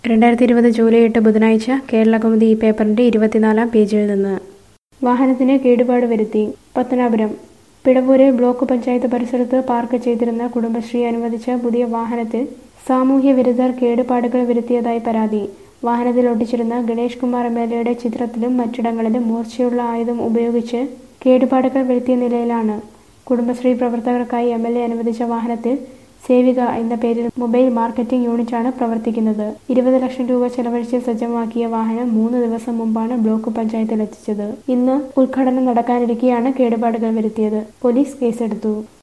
രണ്ടായിരത്തി ഇരുപത് ജൂലൈ എട്ട് ബുധനാഴ്ച കേരളകൗമുദി ഈ പേപ്പറിന്റെ ഇരുപത്തിനാലാം പേജിൽ നിന്ന് വാഹനത്തിന് കേടുപാട് വരുത്തി പത്തനാപുരം പിടവൂര് ബ്ലോക്ക് പഞ്ചായത്ത് പരിസരത്ത് പാർക്ക് ചെയ്തിരുന്ന കുടുംബശ്രീ അനുവദിച്ച പുതിയ വാഹനത്തിൽ സാമൂഹ്യ വിരുദ്ധർ കേടുപാടുകൾ വരുത്തിയതായി പരാതി വാഹനത്തിൽ ഒട്ടിച്ചിരുന്ന ഗണേഷ് കുമാർ എം എൽ എയുടെ ചിത്രത്തിലും മറ്റിടങ്ങളിലും മൂർച്ചയുള്ള ആയുധം ഉപയോഗിച്ച് കേടുപാടുകൾ വരുത്തിയ നിലയിലാണ് കുടുംബശ്രീ പ്രവർത്തകർക്കായി എം എൽ എ അനുവദിച്ച വാഹനത്തിൽ സേവിക എന്ന പേരിൽ മൊബൈൽ മാർക്കറ്റിംഗ് യൂണിറ്റാണ് പ്രവർത്തിക്കുന്നത് ഇരുപത് ലക്ഷം രൂപ ചെലവഴിച്ച് സജ്ജമാക്കിയ വാഹനം മൂന്ന് ദിവസം മുമ്പാണ് ബ്ലോക്ക് പഞ്ചായത്തിൽ എത്തിച്ചത് ഇന്ന് ഉദ്ഘാടനം നടക്കാനിരിക്കെയാണ് കേടുപാടുകൾ വരുത്തിയത് പോലീസ് കേസെടുത്തു